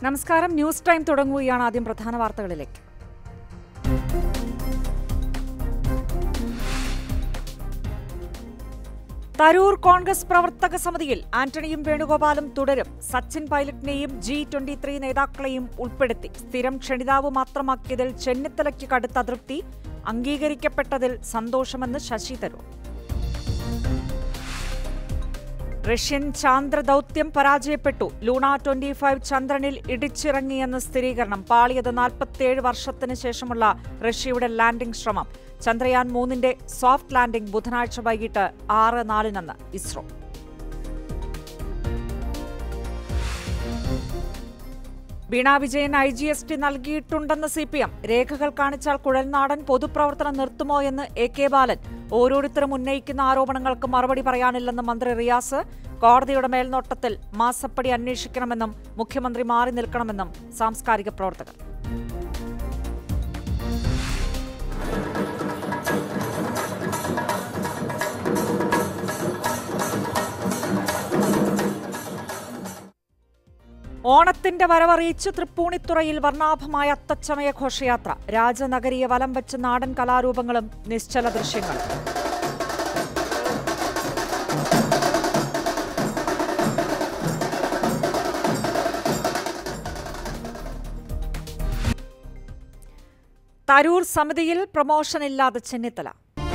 നമസ്കാരം news time തുടങ്ങുകയാണ് ആദ്യം പ്രധാന വാർത്തകളിലേക്ക് തരൂർ കോൺഗ്രസ് പ്രവർത്തക സമിതിയിൽ ആന്റണിയും വേണുഗോപാലും തുടരും സച്ചിൻ പൈലറ്റിനെയും ജി ട്വന്റി ത്രീ നേതാക്കളെയും ഉൾപ്പെടുത്തി സ്ഥിരം ക്ഷണിതാവ് മാത്രമാക്കിയതിൽ ചെന്നിത്തലയ്ക്ക് കടുത്ത അതൃപ്തി അംഗീകരിക്കപ്പെട്ടതിൽ സന്തോഷമെന്ന് ശശി തരൂർ റഷ്യൻ ചാന്ദ്ര ദൗത്യം പരാജയപ്പെട്ടു ലൂണ ട്വന്റി ഫൈവ് ചന്ദ്രനിൽ ഇടിച്ചിറങ്ങിയെന്ന് സ്ഥിരീകരണം പാളിയത് നാൽപ്പത്തിയേഴ് വർഷത്തിന് ശേഷമുള്ള റഷ്യയുടെ ലാൻഡിംഗ് ശ്രമം ചന്ദ്രയാൻ മൂന്നിന്റെ സോഫ്റ്റ് ലാൻഡിംഗ് ബുധനാഴ്ച വൈകിട്ട് ആറ് നാലിനെന്ന് ISRO Veena Vijayan I G S T നൽകിയിട്ടുണ്ടെന്ന് സി പി എം രേഖകൾ കാണിച്ചാൽ കുഴൽനാടൻ പൊതുപ്രവർത്തനം നിർത്തുമോ എന്ന് എ കെ ബാലൻ ഓരോരുത്തരും ഉന്നയിക്കുന്ന ആരോപണങ്ങൾക്ക് മറുപടി പറയാനില്ലെന്ന് മന്ത്രി റിയാസ് കോടതിയുടെ മേൽനോട്ടത്തിൽ മാസപ്പടി അന്വേഷിക്കണമെന്നും മുഖ്യമന്ത്രി മാറി നിൽക്കണമെന്നും സാംസ്കാരിക പ്രവർത്തകർ ഓണത്തിന്റെ വരവറിയിച്ച് തൃപ്പൂണിത്തുറയിൽ വർണ്ണാഭമായ അത്തച്ചമയ ഘോഷയാത്ര രാജനഗരിയെ വലം വെച്ച് നാടൻ കലാരൂപങ്ങളും നിശ്ചല ദൃശ്യങ്ങളും തരൂർ സമിതിയിൽ പ്രമോഷനില്ലാതെ ചെന്നിത്തല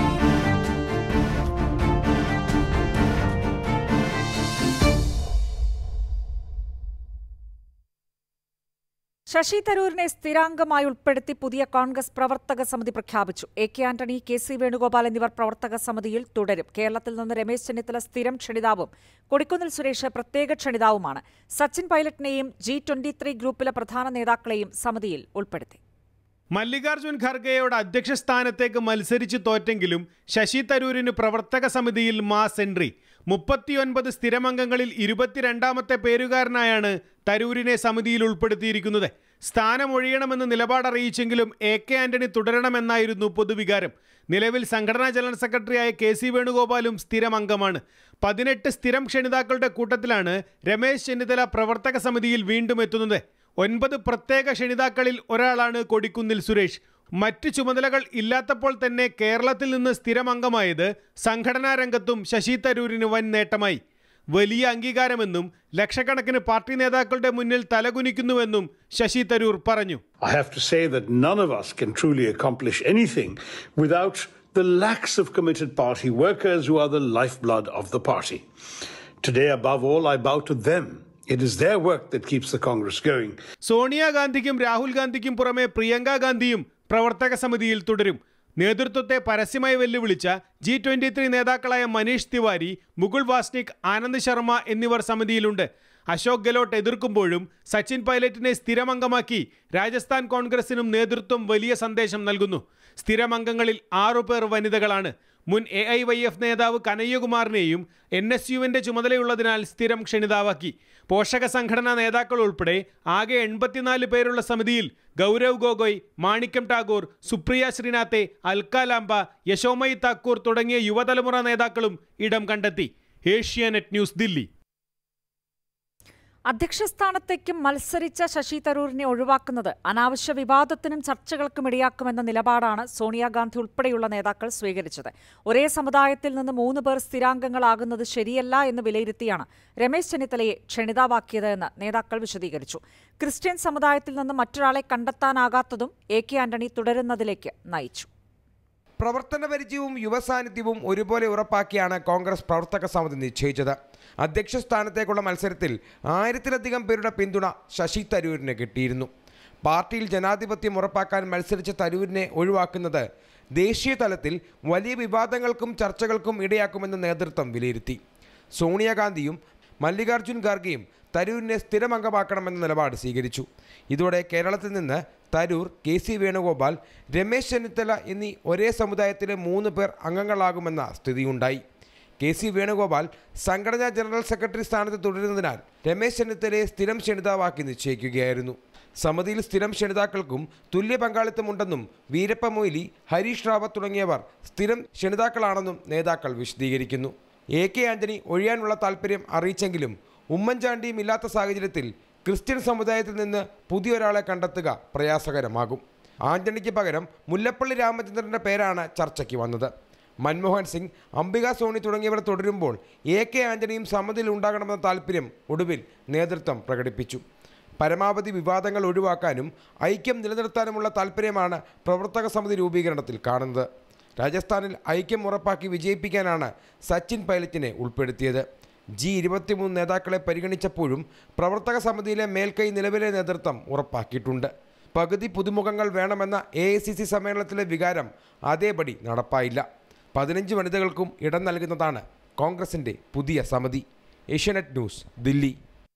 ശശി തരൂരിനെ സ്ഥിരാംഗമായി ഉൾപ്പെടുത്തി പുതിയ കോൺഗ്രസ് പ്രവർത്തക സമിതി പ്രഖ്യാപിച്ചു A K Antony K C Venugopal എന്നിവർ പ്രവർത്തക സമിതിയിൽ തുടരും കേരളത്തിൽ നിന്ന് രമേശ് ചെന്നിത്തല സ്ഥിരം ക്ഷണിതാവും കൊടിക്കുന്നിൽ സുരേഷ് പ്രത്യേക ക്ഷണിതാവുമാണ് സച്ചിൻ പൈലറ്റിനെയും ജി ട്വന്റി ത്രീ ഗ്രൂപ്പിലെ പ്രധാന നേതാക്കളെയും സമിതിയിൽ ഉൾപ്പെടുത്തി മല്ലികാർജ്ജുൻ ഖർഗെയോട് അധ്യക്ഷ സ്ഥാനത്തേക്ക് മത്സരിച്ച് തോറ്റെങ്കിലും ശശി തരൂരിന് പ്രവർത്തക സമിതിയിൽ മാസ് എൻട്രി മുപ്പത്തിയൊൻപത് സ്ഥിരമംഗങ്ങളിൽ ഇരുപത്തിരണ്ടാമത്തെ പേരുകാരനായാണ് തരൂരിനെ സമിതിയിൽ ഉൾപ്പെടുത്തിയിരിക്കുന്നത് സ്ഥാനമൊഴിയണമെന്ന് നിലപാടറിയിച്ചെങ്കിലും എ കെ ആന്റണി തുടരണമെന്നായിരുന്നു പൊതുവികാരം നിലവിൽ സംഘടനാ ജനറൽ സെക്രട്ടറിയായ കെ സി വേണുഗോപാലും സ്ഥിരം അംഗമാണ് പതിനെട്ട് സ്ഥിരം ക്ഷണിതാക്കളുടെ കൂട്ടത്തിലാണ് രമേശ് ചെന്നിത്തല പ്രവർത്തക സമിതിയിൽ വീണ്ടും എത്തുന്നത് ഒൻപത് പ്രത്യേക ക്ഷണിതാക്കളിൽ ഒരാളാണ് കൊടിക്കുന്നിൽ സുരേഷ് മറ്റ് ചുമതലകൾ ഇല്ലാത്തപ്പോൾ തന്നെ കേരളത്തിൽ നിന്ന് സ്ഥിരം അംഗമായത് സംഘടനാ രംഗത്തും ശശി തരൂരിന് വൻ നേട്ടമായി വലിയ അംഗീകാരമെന്നും ലക്ഷക്കണക്കിന് പാർട്ടി നേതാക്കളുടെ മുന്നിൽ തലകുനിക്കുന്നുവെന്നും ശശി തരൂർ പറഞ്ഞു I have to say that none of us can truly accomplish anything without the lakhs of committed party workers who are the lifeblood of the party. Today, above all, I bow to them. It is their work that keeps the Congress going. സോണിയാഗാന്ധിക്കും Rahul ഗാന്ധിക്കും പുറമെ പ്രിയങ്ക ഗാന്ധിയും പ്രവർത്തക സമിതിയിൽ തുടരും നേതൃത്വത്തെ പരസ്യമായി വെല്ലുവിളിച്ച G twenty three നേതാക്കളായ മനീഷ് തിവാരി മുകുൾ വാസ്നിക് ആനന്ദ് ശർമ്മ എന്നിവർ സമിതിയിലുണ്ട് അശോക് ഗെലോട്ട് എതിർക്കുമ്പോഴും സച്ചിൻ പൈലറ്റിനെ സ്ഥിരമംഗമാക്കി രാജസ്ഥാൻ കോൺഗ്രസിനും നേതൃത്വം വലിയ സന്ദേശം നൽകുന്നു സ്ഥിരമംഗങ്ങളിൽ ആറുപേർ വനിതകളാണ് മുൻ എ ഐ വൈ എഫ് നേതാവ് കനയ്യകുമാറിനെയും എൻ എസ് യുവിന്റെ ചുമതലയുള്ളതിനാൽ സ്ഥിരം ക്ഷണിതാവാക്കി പോഷക സംഘടനാ നേതാക്കൾ ഉൾപ്പെടെ ആകെ എൺപത്തിനാല് പേരുള്ള സമിതിയിൽ ഗൗരവ് ഗൊഗോയ് മാണിക്യം ടാഗോർ സുപ്രിയ ശ്രീനാഥെ അൽക്കാലാംബ യശോമയി താക്കൂർ തുടങ്ങിയ യുവതലമുറ നേതാക്കളും ഇടം കണ്ടെത്തി ഏഷ്യാനെറ്റ് ന്യൂസ് ദില്ലി അധ്യക്ഷ സ്ഥാനത്തേക്ക് മത്സരിച്ച ശശി തരൂരിനെ ഒഴിവാക്കുന്നത് അനാവശ്യ വിവാദത്തിനും ചർച്ചകൾക്കും ഇടയാക്കുമെന്ന നിലപാടാണ് സോണിയാഗാന്ധി ഉൾപ്പെടെയുള്ള നേതാക്കൾ സ്വീകരിച്ചത് ഒരേ സമുദായത്തിൽ നിന്ന് മൂന്ന് പേർ സ്ഥിരാംഗങ്ങളാകുന്നത് ശരിയല്ല എന്ന് വിലയിരുത്തിയാണ് രമേശ് ചെന്നിത്തലയെ ക്ഷണിതാവാക്കിയത് എന്ന് നേതാക്കൾ വിശദീകരിച്ചു ക്രിസ്ത്യൻ സമുദായത്തിൽ നിന്ന് മറ്റൊരാളെ കണ്ടെത്താനാകാത്തതും എ കെ ആന്റണി തുടരുന്നതിലേക്ക് നയിച്ചു പ്രവർത്തന പരിചയവും യുവസാന്നിധ്യവും ഒരുപോലെ ഉറപ്പാക്കിയാണ് കോൺഗ്രസ് പ്രവർത്തക സമിതി നിശ്ചയിച്ചത് അധ്യക്ഷ സ്ഥാനത്തേക്കുള്ള മത്സരത്തിൽ ആയിരത്തിലധികം പേരുടെ പിന്തുണ ശശി തരൂരിന് കിട്ടിയിരുന്നു പാർട്ടിയിൽ ജനാധിപത്യം ഉറപ്പാക്കാൻ മത്സരിച്ച തരൂരിനെ ഒഴിവാക്കുന്നത് ദേശീയ തലത്തിൽ വലിയ വിവാദങ്ങൾക്കും ചർച്ചകൾക്കും ഇടയാക്കുമെന്ന് നേതൃത്വം വിലയിരുത്തി സോണിയാഗാന്ധിയും മല്ലികാർജ്ജുൻ ഖാർഗെയും തരൂരിനെ സ്ഥിരമംഗമാക്കണമെന്ന നിലപാട് സ്വീകരിച്ചു ഇതോടെ കേരളത്തിൽ നിന്ന് തരൂർ കെ സി വേണുഗോപാൽ രമേശ് ചെന്നിത്തല എന്നീ ഒരേ സമുദായത്തിലെ മൂന്ന് പേർ അംഗങ്ങളാകുമെന്ന സ്ഥിതിയുണ്ടായി കെ സി വേണുഗോപാൽ സംഘടനാ ജനറൽ സെക്രട്ടറി സ്ഥാനത്ത് തുടരുന്നതിനാൽ രമേശ് ചെന്നിത്തലയെ സ്ഥിരം ക്ഷണിതാവാക്കി നിശ്ചയിക്കുകയായിരുന്നു സമിതിയിൽ സ്ഥിരം ക്ഷണിതാക്കൾക്കും തുല്യ പങ്കാളിത്തമുണ്ടെന്നും വീരപ്പ മൊയ്ലി ഹരീഷ് റാവത്ത് തുടങ്ങിയവർ സ്ഥിരം ക്ഷണിതാക്കളാണെന്നും നേതാക്കൾ വിശദീകരിക്കുന്നു എ കെ ആന്റണി ഒഴിയാനുള്ള താൽപ്പര്യം അറിയിച്ചെങ്കിലും ഉമ്മൻചാണ്ടിയും ഇല്ലാത്ത സാഹചര്യത്തിൽ ക്രിസ്ത്യൻ സമുദായത്തിൽ നിന്ന് പുതിയൊരാളെ കണ്ടെത്തുക പ്രയാസകരമാകും ആന്റണിക്ക് പകരം മുല്ലപ്പള്ളി രാമചന്ദ്രന്റെ പേരാണ് ചർച്ചയ്ക്ക് വന്നത് മൻമോഹൻ സിംഗ് അംബിക സോണി തുടങ്ങിയവർ തുടരുമ്പോൾ എ കെ ആന്റണിയും സമിതിയിൽ ഉണ്ടാകണമെന്ന താല്പര്യം ഒടുവിൽ നേതൃത്വം പ്രകടിപ്പിച്ചു പരമാവധി വിവാദങ്ങൾ ഒഴിവാക്കാനും ഐക്യം നിലനിർത്താനുമുള്ള താല്പര്യമാണ് പ്രവർത്തക സമിതി രൂപീകരണത്തിൽ കാണുന്നത് രാജസ്ഥാനിൽ ഐക്യം ഉറപ്പാക്കി വിജയിപ്പിക്കാനാണ് സച്ചിൻ പൈലറ്റിനെ ഉൾപ്പെടുത്തിയത് ജി ഇരുപത്തിമൂന്ന് നേതാക്കളെ പരിഗണിച്ചപ്പോഴും പ്രവർത്തക സമിതിയിലെ മേൽക്കൈ നിലവിലെ നേതൃത്വം ഉറപ്പാക്കിയിട്ടുണ്ട് പകുതി പുതുമുഖങ്ങൾ വേണമെന്ന എ ഐ സി സി സമ്മേളനത്തിലെ വികാരം അതേപടി നടപ്പായില്ല പതിനഞ്ച് വനിതകൾക്കും ഇടം നൽകുന്നതാണ് കോൺഗ്രസിൻ്റെ പുതിയ സമിതി ഏഷ്യാനെറ്റ് ന്യൂസ് ദില്ലി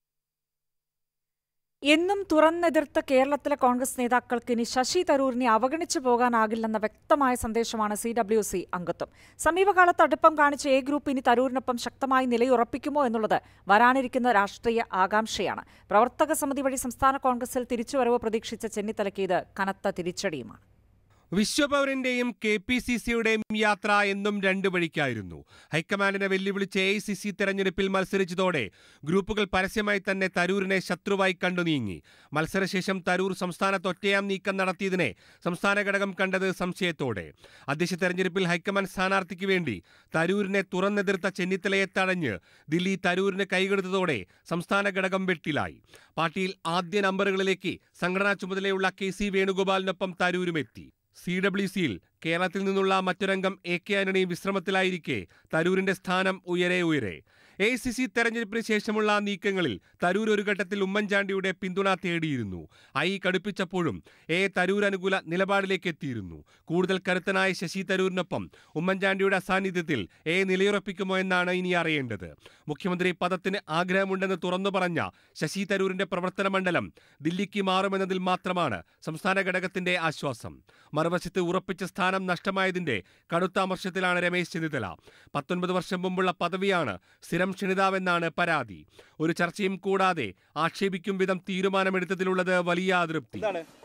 എന്നും തുറന്നെതിർത്ത കേരളത്തിലെ കോൺഗ്രസ് നേതാക്കൾക്ക് ഇനി ശശി തരൂരിനെ അവഗണിച്ചു പോകാനാകില്ലെന്ന വ്യക്തമായ സന്ദേശമാണ് സി ഡബ്ല്യു സി അംഗത്വം സമീപകാലത്ത് അടുപ്പം കാണിച്ച എ ഗ്രൂപ്പ് ഇനി തരൂരിനൊപ്പം ശക്തമായി നിലയുറപ്പിക്കുമോ എന്നുള്ളത് വരാനിരിക്കുന്ന രാഷ്ട്രീയ ആകാംക്ഷയാണ് പ്രവർത്തക സമിതി വഴി സംസ്ഥാന കോൺഗ്രസിൽ തിരിച്ചുവരവ് പ്രതീക്ഷിച്ച ചെന്നിത്തലയ്ക്ക് ഇത് കനത്ത തിരിച്ചടിയുമാണ് വിശ്വപൗരന്റെയും കെ പി സി സിയുടെയും യാത്ര എന്നും രണ്ടു വഴിക്കായിരുന്നു ഹൈക്കമാൻഡിനെ വെല്ലുവിളിച്ച് എ ഐ സി സി തെരഞ്ഞെടുപ്പിൽ മത്സരിച്ചതോടെ ഗ്രൂപ്പുകൾ പരസ്യമായി തന്നെ തരൂരിനെ ശത്രുവായി കണ്ടു നീങ്ങി മത്സരശേഷം തരൂർ സംസ്ഥാനത്ത് ഒറ്റയാം നീക്കം നടത്തിയതിനെ സംസ്ഥാന ഘടകം കണ്ടത് സംശയത്തോടെ അധ്യക്ഷ തെരഞ്ഞെടുപ്പിൽ ഹൈക്കമാൻഡ് സ്ഥാനാർത്ഥിക്ക് വേണ്ടി തരൂരിനെ തുറന്നെതിർത്ത ചെന്നിത്തലയെ തടഞ്ഞ് ദില്ലി തരൂരിന് കൈകൊടുത്തതോടെ സംസ്ഥാന ഘടകം വെട്ടിലായി പാർട്ടിയിൽ ആദ്യ നമ്പറുകളിലേക്ക് സംഘടനാ ചുമതലയുള്ള കെ സി വേണുഗോപാലിനൊപ്പം തരൂരും എത്തി സി ഡബ്ല്യു സിയിൽ കേരളത്തിൽ നിന്നുള്ള മറ്റൊരംഗം എ കെ ആന്റണി വിശ്രമത്തിലായിരിക്കെ തരൂരിന്റെ സ്ഥാനം ഉയരെ ഉയരെ എ സി സി തെരഞ്ഞെടുപ്പിന് ശേഷമുള്ള നീക്കങ്ങളിൽ തരൂർ ഒരു ഘട്ടത്തിൽ ഉമ്മൻചാണ്ടിയുടെ പിന്തുണ തേടിയിരുന്നു ഐ കടുപ്പിച്ചപ്പോഴും എ തരൂർ അനുകൂല നിലപാടിലേക്ക് എത്തിയിരുന്നു കൂടുതൽ കരുത്തനായ ശശി തരൂരിനൊപ്പം ഉമ്മൻചാണ്ടിയുടെ അസാന്നിധ്യത്തിൽ എ നിലയുറപ്പിക്കുമോ എന്നാണ് ഇനി അറിയേണ്ടത് മുഖ്യമന്ത്രി പദത്തിന് ആഗ്രഹമുണ്ടെന്ന് തുറന്നു പറഞ്ഞ ശശി തരൂരിന്റെ പ്രവർത്തന മണ്ഡലം ദില്ലിക്ക് മാറുമെന്നതിൽ മാത്രമാണ് സംസ്ഥാന ഘടകത്തിന്റെ ആശ്വാസം മറുവശത്ത് ഉറപ്പിച്ച സ്ഥാനം നഷ്ടമായതിന്റെ കടുത്ത അമർഷത്തിലാണ് രമേശ് ചെന്നിത്തല പത്തൊൻപത് വർഷം മുമ്പുള്ള പദവിയാണ് സ്ഥിരം ക്ഷണിതാവെന്നാണ് പരാതി ഒരു ചർച്ചയും കൂടാതെ ആക്ഷേപിക്കും വിധം തീരുമാനമെടുത്തതിലുള്ളത് വലിയ അതൃപ്തി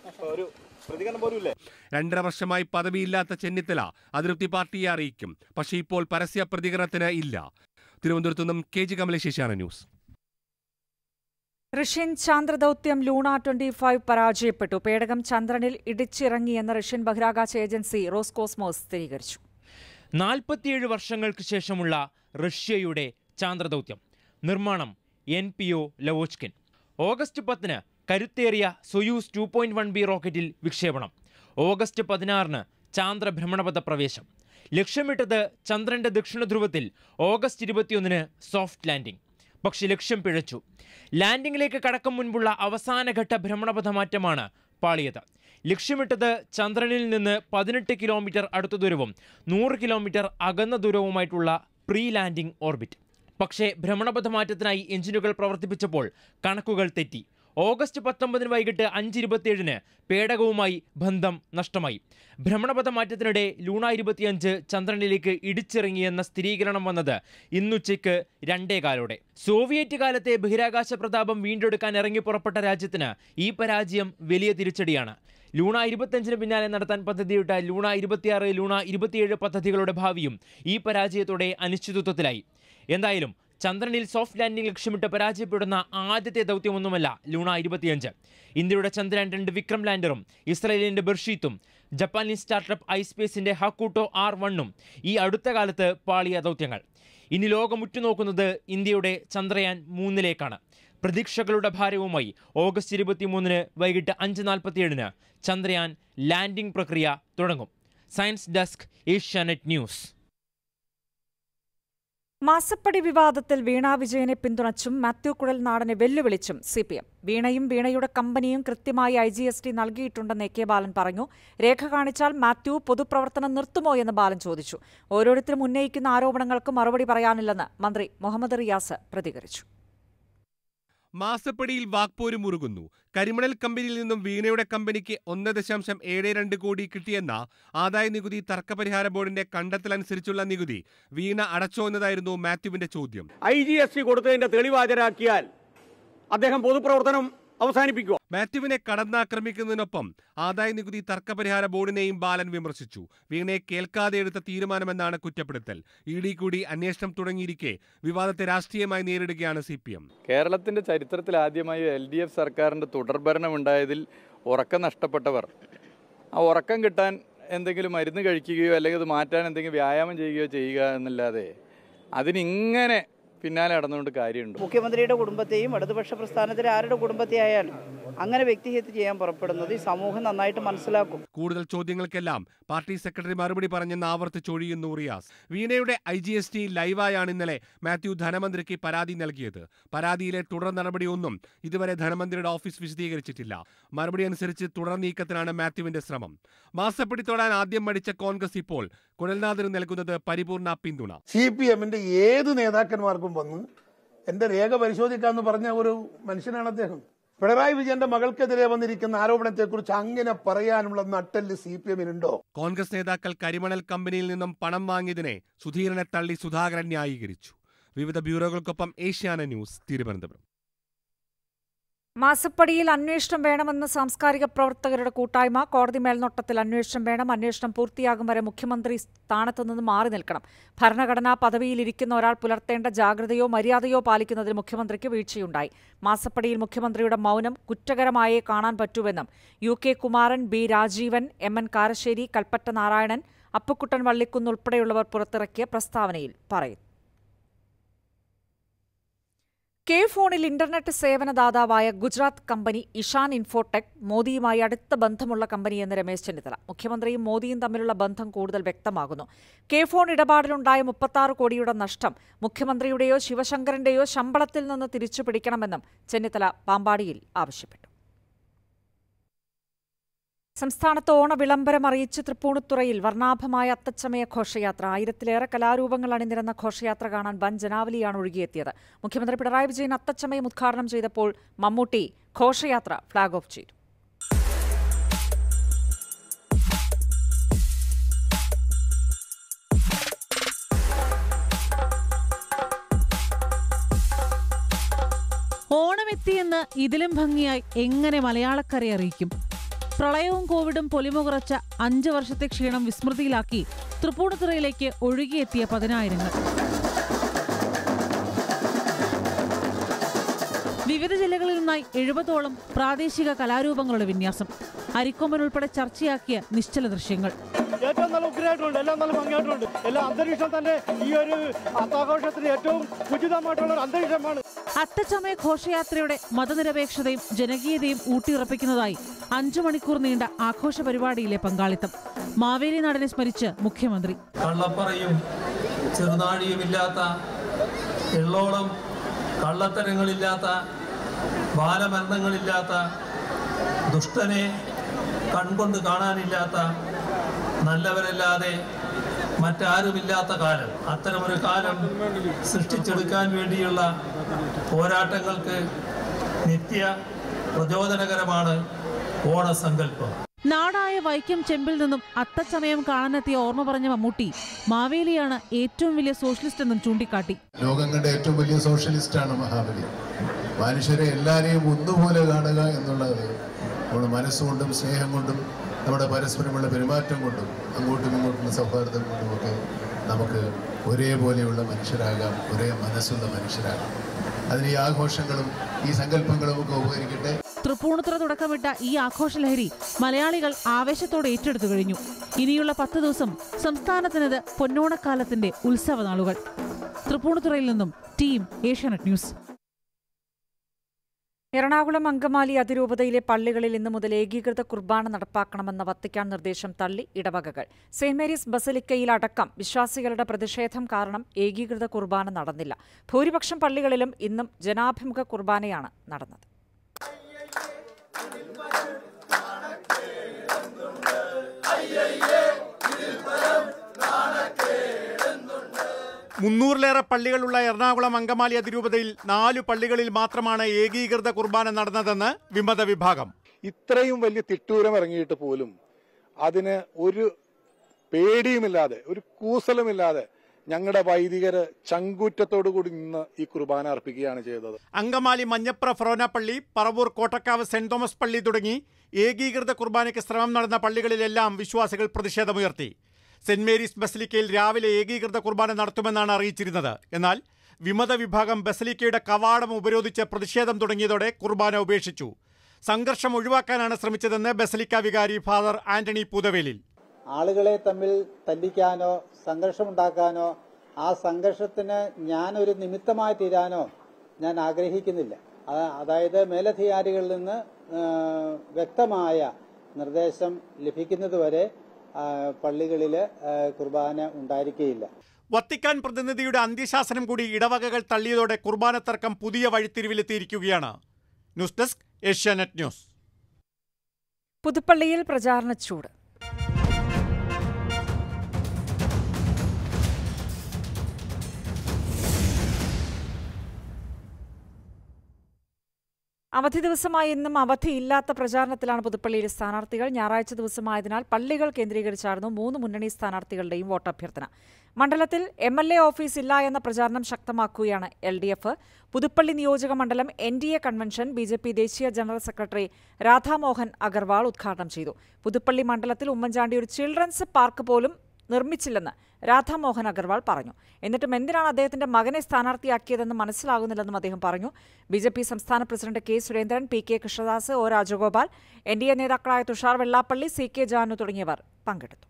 രണ്ടര വർഷമായി പദവിയില്ലാത്ത ചെന്നിത്തല അതൃപ്തി പാർട്ടിയെ അറിയിക്കും പക്ഷേ ഇപ്പോൾ പരസ്യ പ്രതികരണത്തിന് ഇല്ല തിരുവനന്തപുരത്തു നിന്നും കെ ജി കമലശേഷിയാണ് ന്യൂസ് റഷ്യൻ ചാന്ദ്രദൌത്യം ലൂണ ട്വന്റി ഫൈവ് പരാജയപ്പെട്ടു പേടകം ചന്ദ്രനിൽ ഇടിച്ചിറങ്ങിയെന്ന് റഷ്യൻ ബഹിരാകാശ ഏജൻസി റോസ്കോസ്മോസ് സ്ഥിരീകരിച്ചു നാൽപ്പത്തിയേഴ് വർഷങ്ങൾക്ക് ശേഷമുള്ള റഷ്യയുടെ ചാന്ദ്രദൗത്യം നിർമ്മാണം N P O Lavochkin August പത്തിന് കരുത്തേറിയ Soyuz two point one B റോക്കറ്റിൽ വിക്ഷേപണം ഓഗസ്റ്റ് പതിനാറിന് ചാന്ദ്ര ഭ്രമണപഥ പ്രവേശം ലക്ഷ്യമിട്ടത് ചന്ദ്രന്റെ ദക്ഷിണ ധ്രുവത്തിൽ ഓഗസ്റ്റ് ഇരുപത്തിയൊന്നിന് സോഫ്റ്റ് ലാൻഡിംഗ് പക്ഷെ ലക്ഷ്യം പിഴച്ചു ലാൻഡിംഗിലേക്ക് കടക്കും മുൻപുള്ള അവസാനഘട്ട ഭ്രമണപഥ മാറ്റമാണ് പാളിയത് ലക്ഷ്യമിട്ടത് ചന്ദ്രനിൽ നിന്ന് പതിനെട്ട് കിലോമീറ്റർ അടുത്ത ദൂരവും നൂറ് കിലോമീറ്റർ അകന്ന ദൂരവുമായിട്ടുള്ള പ്രീ ലാൻഡിംഗ് ഓർബിറ്റ് പക്ഷേ ഭ്രമണപഥ മാറ്റത്തിനായി എഞ്ചിനുകൾ പ്രവർത്തിപ്പിച്ചപ്പോൾ കണക്കുകൾ തെറ്റി ഓഗസ്റ്റ് പത്തൊമ്പതിന് വൈകിട്ട് അഞ്ച് ഇരുപത്തിയേഴിന് പേടകവുമായി ബന്ധം നഷ്ടമായി ഭ്രമണപഥ മാറ്റത്തിനിടെ ലൂണ ഇരുപത്തിയഞ്ച് ചന്ദ്രനിലേക്ക് ഇടിച്ചിറങ്ങിയെന്ന സ്ഥിരീകരണം വന്നത് ഇന്നുച്ചയ്ക്ക് രണ്ടേകാലോടെ സോവിയറ്റ് കാലത്തെ ബഹിരാകാശ പ്രതാപം വീണ്ടെടുക്കാൻ ഇറങ്ങി പുറപ്പെട്ട രാജ്യത്തിന് ഈ പരാജയം വലിയ തിരിച്ചടിയാണ് ലൂണ ഇരുപത്തഞ്ചിന് പിന്നാലെ നടത്താൻ പദ്ധതിയിട്ട ലൂണ ഇരുപത്തിയാറ് ലൂണ ഇരുപത്തിയേഴ് പദ്ധതികളുടെ ഭാവിയും ഈ പരാജയത്തോടെ അനിശ്ചിതത്വത്തിലായി എന്തായാലും ചന്ദ്രനിൽ സോഫ്റ്റ് ലാൻഡിംഗ് ലക്ഷ്യമിട്ട് പരാജയപ്പെടുന്ന ആദ്യത്തെ ദൗത്യമൊന്നുമല്ല ലൂണ ഇരുപത്തിയഞ്ച് ഇന്ത്യയുടെ ചന്ദ്രയാൻ രണ്ട് വിക്രം ലാൻഡറും ഇസ്രായേലിന്റെ ബെർഷീത്തും ജപ്പാനീസ് സ്റ്റാർട്ടപ്പ് ഐസ്പേസിന്റെ ഹക്കൂട്ടോ ആർ വണ്ണും ഈ അടുത്ത കാലത്ത് പാളിയ ദൗത്യങ്ങൾ ഇനി ലോകം ഉറ്റുനോക്കുന്നത് ഇന്ത്യയുടെ ചന്ദ്രയാൻ മൂന്നിലേക്കാണ് പ്രതീക്ഷകളുടെ ഭാരവുമായി ഓഗസ്റ്റ് ഇരുപത്തിമൂന്നിന് വൈകിട്ട് അഞ്ച് നാൽപ്പത്തിയേഴിന് ചന്ദ്രയാൻ ലാൻഡിംഗ് പ്രക്രിയ തുടങ്ങും സയൻസ് ഡെസ്ക് ഏഷ്യാനെറ്റ് ന്യൂസ് മാസപ്പടി വിവാദത്തിൽ വീണ വിജയനെ പിന്തുണച്ചും മാത്യു കുഴൽനാടനെ വെല്ലുവിളിച്ചും സി പി എം വീണയും വീണയുടെ കമ്പനിയും കൃത്യമായി ഐ ജി എസ് ടി നൽകിയിട്ടുണ്ടെന്ന് എ കെ ബാലൻ പറഞ്ഞു രേഖ കാണിച്ചാൽ മാത്യു പൊതുപ്രവർത്തനം നിർത്തുമോ എന്ന് ബാലൻ ചോദിച്ചു ഓരോരുത്തരും ഉന്നയിക്കുന്ന ആരോപണങ്ങൾക്ക് മറുപടി പറയാനില്ലെന്ന് മന്ത്രി മുഹമ്മദ് റിയാസ് പ്രതികരിച്ചു മാസപ്പടിയിൽ വാക്പോര് മുറുകുന്നു കരിമണൽ കമ്പനിയിൽ നിന്നും വീണയുടെ കമ്പനിക്ക് ഒന്ന് ദശാംശം ഏഴ് രണ്ട് കോടി കിട്ടിയെന്ന ആദായ നികുതി തർക്കപരിഹാര ബോർഡിന്റെ കണ്ടെത്തലനുസരിച്ചുള്ള നികുതി വീണ അടച്ചോ എന്നതായിരുന്നു മാത്യുവിന്റെ ചോദ്യം ഐ ജി എസ് ടി കൊടുത്തതിന്റെ തെളിവ് ഹാജരാക്കിയാൽ അദ്ദേഹം പൊതുപ്രവർത്തനം അവസാനിപ്പിക്കുക മാത്യുവിനെ കടന്നാക്രമിക്കുന്നതിനൊപ്പം ആദായ നികുതി തർക്കപരിഹാര ബോർഡിനെയും ബാലൻ വിമർശിച്ചു വീണയെ കേൾക്കാതെ എടുത്ത തീരുമാനമെന്നാണ് കുറ്റപ്പെടുത്തൽ ഇ ഡി കൂടി അന്വേഷണം തുടങ്ങിയിരിക്കെ വിവാദത്തെ രാഷ്ട്രീയമായി നേരിടുകയാണ് സി പി എം കേരളത്തിന്റെ ചരിത്രത്തിൽ ആദ്യമായി എൽ ഡി എഫ് സർക്കാരിന്റെ തുടർഭരണം ഉണ്ടായതിൽ ഉറക്കം നഷ്ടപ്പെട്ടവർ ആ ഉറക്കം കിട്ടാൻ എന്തെങ്കിലും മരുന്ന് കഴിക്കുകയോ അല്ലെങ്കിൽ അത് മാറ്റാൻ എന്തെങ്കിലും വ്യായാമം ചെയ്യുകയോ ചെയ്യുക എന്നല്ലാതെ അതിനിങ്ങനെ പിന്നാലെ നടന്നുകൊണ്ട് കാര്യമുണ്ട് മുഖ്യമന്ത്രിയുടെ കുടുംബത്തെയും ഇടതുപക്ഷ പ്രസ്ഥാനത്തിലെ ആരുടെ കുടുംബത്തെ ആയാലും അങ്ങനെ വ്യക്തിഹത്യ ചെയ്യാൻ പുറപ്പെടുന്നത് ഈ സമൂഹം നന്നായിട്ട് മനസ്സിലാക്കും കൂടുതൽ ചോദ്യങ്ങൾക്കെല്ലാം പാർട്ടി സെക്രട്ടറി മറുപടി പറഞ്ഞെന്ന് ആവർത്തിച്ചൊഴിയുന്നു റിയാസ് വീണയുടെ ഐ ജി എസ് ടി ലൈവായാണ് ഇന്നലെ മാത്യു ധനമന്ത്രിക്ക് പരാതി നൽകിയത് പരാതിയിലെ തുടർ നടപടിയൊന്നും ഇതുവരെ ധനമന്ത്രിയുടെ ഓഫീസ് വിശദീകരിച്ചിട്ടില്ല മറുപടി അനുസരിച്ച് തുടർ നീക്കത്തിനാണ് മാത്യുവിന്റെ ശ്രമം മാസപ്പിടി തൊടാൻ ആദ്യം മടിച്ച കോൺഗ്രസ് ഇപ്പോൾ കുഴൽനാഥന് നൽകുന്നത് പരിപൂർണ പിന്തുണ സി പി എമ്മിന്റെ ഏത് നേതാക്കന്മാർക്കും വന്ന് എന്റെ രേഖ പരിശോധിക്കാമെന്ന് പറഞ്ഞ ഒരു മനുഷ്യനാണ് അദ്ദേഹം പിണറായി വിജയന്റെ മകൾക്കെതിരെ വന്നിരിക്കുന്ന ആരോപണത്തെക്കുറിച്ച് അങ്ങനെ പറയാനുള്ള നട്ടെല്ല് സി പി എമ്മിനുണ്ടോ കോൺഗ്രസ് നേതാക്കൾ കരിമണൽ കമ്പനിയിൽ നിന്നും പണം വാങ്ങിയതിനെ സുധീരനെ തള്ളി സുധാകരൻ ന്യായീകരിച്ചു വിവിധ ബ്യൂറോകൾക്കൊപ്പം ഏഷ്യാന ന്യൂസ് തിരുവനന്തപുരം മാസപ്പടിയിൽ അന്വേഷണം വേണമെന്ന് സാംസ്കാരിക പ്രവർത്തകരുടെ കൂട്ടായ്മ കോടതി മേൽനോട്ടത്തിൽ അന്വേഷണം വേണം അന്വേഷണം പൂർത്തിയാകും വരെ മുഖ്യമന്ത്രി സ്ഥാനത്തു നിന്ന് മാറി നിൽക്കണം ഭരണഘടനാ പദവിയിലിരിക്കുന്ന ഒരാൾ പുലർത്തേണ്ട ജാഗ്രതയോ മര്യാദയോ പാലിക്കുന്നതിൽ മുഖ്യമന്ത്രിക്ക് വീഴ്ചയുണ്ടായി മാസപ്പടിയിൽ മുഖ്യമന്ത്രിയുടെ മൗനം കുറ്റകരമായേ കാണാൻ പറ്റൂവെന്നും U K Kumaran B Rajeevan M N Karassery Kalpetta Narayanan Appukuttan Vallikunnu ഉൾപ്പെടെയുള്ളവർ പുറത്തിറക്കിയ പ്രസ്താവനയിൽ പറയുന്നു കെ ഫോണിൽ ഇന്റർനെറ്റ് സേവനദാതാവായ ഗുജറാത്ത് കമ്പനി ഇഷാൻ ഇൻഫോടെക് മോദിയുമായി അടുത്ത ബന്ധമുള്ള കമ്പനിയെന്ന് രമേശ് ചെന്നിത്തല മുഖ്യമന്ത്രിയും മോദിയും തമ്മിലുള്ള ബന്ധം കൂടുതൽ വ്യക്തമാകുന്നു കെ ഫോൺ ഇടപാടിലുണ്ടായ മുപ്പത്താറ് കോടിയുടെ നഷ്ടം മുഖ്യമന്ത്രിയുടെയോ ശിവശങ്കറിന്റെയോ ശമ്പളത്തിൽ നിന്ന് തിരിച്ചു പിടിക്കണമെന്നും ചെന്നിത്തല പാമ്പാടിയിൽ ആവശ്യപ്പെട്ടു സംസ്ഥാനത്ത് ഓണ വിളംബരം അറിയിച്ച് തൃപ്പൂണിത്തുറയിൽ വർണ്ണാഭമായ അത്തച്ചമയ ഘോഷയാത്ര ആയിരത്തിലേറെ കലാരൂപങ്ങൾ അണിനിരന്ന ഘോഷയാത്ര കാണാൻ വൻ ജനാവലിയാണ് ഒഴുകിയെത്തിയത് മുഖ്യമന്ത്രി പിണറായി വിജയൻ അത്തച്ചമയം ഉദ്ഘാടനം ചെയ്തപ്പോൾ മമ്മൂട്ടി ഘോഷയാത്ര ഫ്ളാഗ് ഓഫ് ചെയ്തു ഓണമെത്തിയെന്ന് ഇതിലും ഭംഗിയായി എങ്ങനെ മലയാളക്കരെ അറിയിക്കും പ്രളയവും കോവിഡും പൊലിമ കുറച്ച അഞ്ച് വർഷത്തെ ക്ഷീണം വിസ്മൃതിയിലാക്കി തൃപ്പൂണിത്തുറയിലേക്ക് ഒഴുകിയെത്തിയ പതിനായിരങ്ങൾ വിവിധ ജില്ലകളിൽ നിന്നായി എഴുപതോളം പ്രാദേശിക കലാരൂപങ്ങളുടെ വിന്യാസം അരിക്കൊമ്പൻ ഉൾപ്പെടെ ചർച്ചയാക്കിയ നിശ്ചല ദൃശ്യങ്ങൾ ഏറ്റവും നല്ല ഉഗ്രമായിട്ടുണ്ട് എല്ലാം നല്ല ഭംഗിയായിട്ടുണ്ട് എല്ലാ അന്തരീക്ഷം തന്നെ ഈ ഒരു അത്താഘോഷത്തിന് ഏറ്റവും ഉചിതമായിട്ടുള്ള ഒരു അന്തരീക്ഷമാണ് അത്തച്ചമയ ഘോഷയാത്രയുടെ മതനിരപേക്ഷതയും ജനകീയതയും ഊട്ടിയുറപ്പിക്കുന്നതായി അഞ്ചു മണിക്കൂർ നീണ്ട ആഘോഷ പരിപാടിയിലെ പങ്കാളിത്തം മാവേലി നാടിനെ സ്മരിച്ച് മുഖ്യമന്ത്രി കള്ളപ്പറയും ചെറുനാഴിയുമില്ലാത്ത എള്ളോളം കള്ളത്തരങ്ങളില്ലാത്ത ബാലമരണങ്ങളില്ലാത്ത ദുഷ്ടനെ കൺകൊണ്ട് കാണാനില്ലാത്ത നല്ലവരല്ലാതെ മറ്റാരുമില്ലാത്ത കാലം അത്തരമൊരു കാലം സൃഷ്ടിച്ചെടുക്കാൻ വേണ്ടിയുള്ള പോരാട്ടങ്ങൾക്ക് നിത്യ പ്രചോദനകരമാണ് ഓണസങ്കല്പം നാടായ വൈക്കം ചെമ്പിൽ നിന്നും അത്തച്ചമയം കാണാനെത്തിയ ഓർമ്മ പറഞ്ഞ മമ്മൂട്ടി മാവേലിയാണ് ഏറ്റവും വലിയ സോഷ്യലിസ്റ്റ് എന്നും ചൂണ്ടിക്കാട്ടി ലോകം കണ്ട ഏറ്റവും വലിയ സോഷ്യലിസ്റ്റാണ് മഹാബലി മനുഷ്യരെ എല്ലാവരെയും ഒന്നുപോലെ കാണുക എന്നുള്ളത് നമ്മുടെ മനസ്സുകൊണ്ടും സ്നേഹം കൊണ്ടും നമ്മുടെ പരസ്പരമുള്ള പെരുമാറ്റം കൊണ്ടും അങ്ങോട്ടും ഇങ്ങോട്ടും സൗഹാർദ്ദം കൊണ്ടുമൊക്കെ നമുക്ക് ഒരേപോലെയുള്ള മനുഷ്യരാകാം ഒരേ മനസ്സുള്ള മനുഷ്യരാകാം അതിന് ഈ ആഘോഷങ്ങളും ഈ സങ്കല്പങ്ങളും ഒക്കെ ഉപകരിക്കട്ടെ തൃപ്പൂണിത്തുറ തുടക്കമിട്ട ഈ ആഘോഷലഹരി മലയാളികൾ ആവേശത്തോടെ ഏറ്റെടുത്തു കഴിഞ്ഞു ഇനിയുള്ള പത്ത് ദിവസം സംസ്ഥാനത്തിനത് പൊന്നോണക്കാലത്തിന്റെ ഉത്സവ നാളുകൾ തൃപ്പൂണിത്തുറയിൽ നിന്നും ടീം ഏഷ്യാനെറ്റ് ന്യൂസ് എറണാകുളം അങ്കമാലി അതിരൂപതയിലെ പള്ളികളിൽ ഇന്നു മുതൽ ഏകീകൃത കുർബാന നടപ്പാക്കണമെന്ന വത്തിക്കാൻ നിർദ്ദേശം തള്ളി ഇടവകകൾ സെന്റ് മേരീസ് ബസലിക്കയിലടക്കം വിശ്വാസികളുടെ പ്രതിഷേധം കാരണം ഏകീകൃത കുർബാന നടന്നില്ല ഭൂരിപക്ഷം പള്ളികളിലും ഇന്നും ജനാഭിമുഖ കുർബാനയാണ് നടന്നത് മുന്നൂറിലേറെ പള്ളികളുള്ള എറണാകുളം അങ്കമാലി അതിരൂപതയിൽ നാലു പള്ളികളിൽ മാത്രമാണ് ഏകീകൃത കുർബാന നടന്നതെന്ന് വിമത വിഭാഗം ഇത്രയും വലിയ തിട്ടൂരം ഇറങ്ങിയിട്ട് പോലും അതിന് ഒരു പേടിയുമില്ലാതെ ഒരു കൂസലുമില്ലാതെ ഞങ്ങളുടെ വൈദികര് ചങ്കൂറ്റത്തോടു കൂടി നിന്ന് ഈ കുർബാന അർപ്പിക്കുകയാണ് ചെയ്തത് അങ്കമാലി മഞ്ഞപ്ര ഫൊറോന പള്ളി പറവൂർ കോട്ടക്കാവ് സെന്റ് തോമസ് പള്ളി തുടങ്ങി ഏകീകൃത കുർബാനയ്ക്ക് ശ്രമം നടന്ന പള്ളികളിലെല്ലാം വിശ്വാസികൾ പ്രതിഷേധമുയർത്തി സെന്റ് മേരീസ് ബസലിക്കയിൽ രാവിലെ ഏകീകൃത കുർബാന നടത്തുമെന്നാണ് അറിയിച്ചിരുന്നത് എന്നാൽ വിമത വിഭാഗം ബസലിക്കയുടെ കവാടം ഉപരോധിച്ച് പ്രതിഷേധം തുടങ്ങിയതോടെ കുർബാന ഉപേക്ഷിച്ചു സംഘർഷം ഒഴിവാക്കാനാണ് ശ്രമിച്ചതെന്ന് ബസലിക്ക വികാരി ഫാദർ ആന്റണി പൂതവേലിൽ ആളുകളെ തമ്മിൽ തല്ലിക്കാനോ സംഘർഷമുണ്ടാക്കാനോ ആ സംഘർഷത്തിന് ഞാനൊരു നിമിത്തമായി തീരാനോ ഞാൻ ആഗ്രഹിക്കുന്നില്ല അത- അതായത് മേലധികാരികളിൽ നിന്ന് ആ, വ്യക്തമായ നിർദ്ദേശം ലഭിക്കുന്നതുവരെ പള്ളികളിൽ കുർബാന ഉണ്ടായിരിക്കുകയില്ല വത്തിക്കാൻ പ്രതിനിധിയുടെ അന്ത്യശാസനം കൂടി ഇടവകകൾ തള്ളിയതോടെ കുർബാന തർക്കം പുതിയ വഴിത്തിരിവിലെത്തിയിരിക്കുകയാണ് ന്യൂസ് ഡെസ്ക് ഏഷ്യാനെറ്റ് ന്യൂസ് പുതുപ്പള്ളിയിൽ പ്രചാരണ ചൂട് അവധി ദിവസമായി ഇന്നും അവധിയില്ലാത്ത പ്രചാരണത്തിലാണ് പുതുപ്പള്ളിയിലെ സ്ഥാനാർത്ഥികൾ ഞായറാഴ്ച ദിവസമായതിനാൽ പള്ളികൾ കേന്ദ്രീകരിച്ചായിരുന്നു മൂന്ന് മുന്നണി സ്ഥാനാർത്ഥികളുടെയും വോട്ടഭ്യർത്ഥന മണ്ഡലത്തിൽ എം എൽ എ ഓഫീസ് ഇല്ല എന്ന പ്രചാരണം ശക്തമാക്കുകയാണ് എൽ ഡി എഫ് പുതുപ്പള്ളി നിയോജക മണ്ഡലം N D A convention B J P ദേശീയ ജനറൽ സെക്രട്ടറി രാധാമോഹൻ അഗർവാൾ ഉദ്ഘാടനം ചെയ്തു പുതുപ്പള്ളി മണ്ഡലത്തിൽ ഉമ്മൻചാണ്ടി ഒരു ചിൽഡ്രൻസ് പാർക്ക് പോലും നിർമ്മിച്ചില്ലെന്ന് രാധാമോഹൻ അഗർവാൾ പറഞ്ഞു എന്നിട്ടും എന്തിനാണ് അദ്ദേഹത്തിന്റെ മകനെ സ്ഥാനാർത്ഥിയാക്കിയതെന്ന് മനസ്സിലാകുന്നില്ലെന്നും അദ്ദേഹം പറഞ്ഞു ബി ജെ പി സംസ്ഥാന president K Surendran P K Krishnadas O Rajagopal N D A നേതാക്കളായ തുഷാർ വെള്ളാപ്പള്ളി സി കെ ജാനു തുടങ്ങിയവർ പങ്കെടുത്തു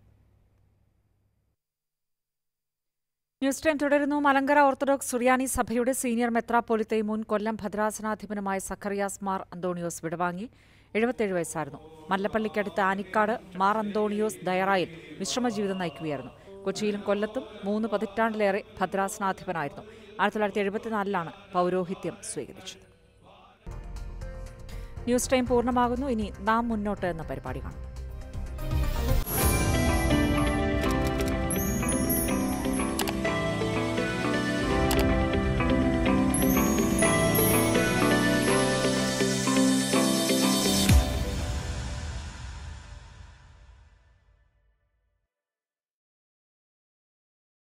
ന്യൂസ് ടൈം തുടരുന്നു മലങ്കര ഓർത്തഡോക്സ് സുറിയാനി സഭയുടെ സീനിയർ മെത്രാപ്പൊലിത്തയും മുൻ കൊല്ലം ഭദ്രാസനാധിപനുമായ സഖറിയാസ് മാർ അന്തോണിയോസ് വിടവാങ്ങി എഴുപത്തേഴ് വയസ്സായിരുന്നു മല്ലപ്പള്ളിക്കടുത്ത് ആനിക്കാട് മാർ അന്തോണിയോസ് ദയറായിൽ വിശ്രമജീവിതം നയിക്കുകയായിരുന്നു കൊച്ചിയിലും കൊല്ലത്തും മൂന്ന് പതിറ്റാണ്ടിലേറെ ഭദ്രാസനാധിപനായിരുന്നു ആയിരത്തി തൊള്ളായിരത്തി എഴുപത്തിനാലിലാണ് പൗരോഹിത്യം സ്വീകരിച്ചത് ന്യൂസ് ടൈം പൂർണ്ണമാകുന്നു ഇനി നാം മുന്നോട്ട് എന്ന പരിപാടി കാണും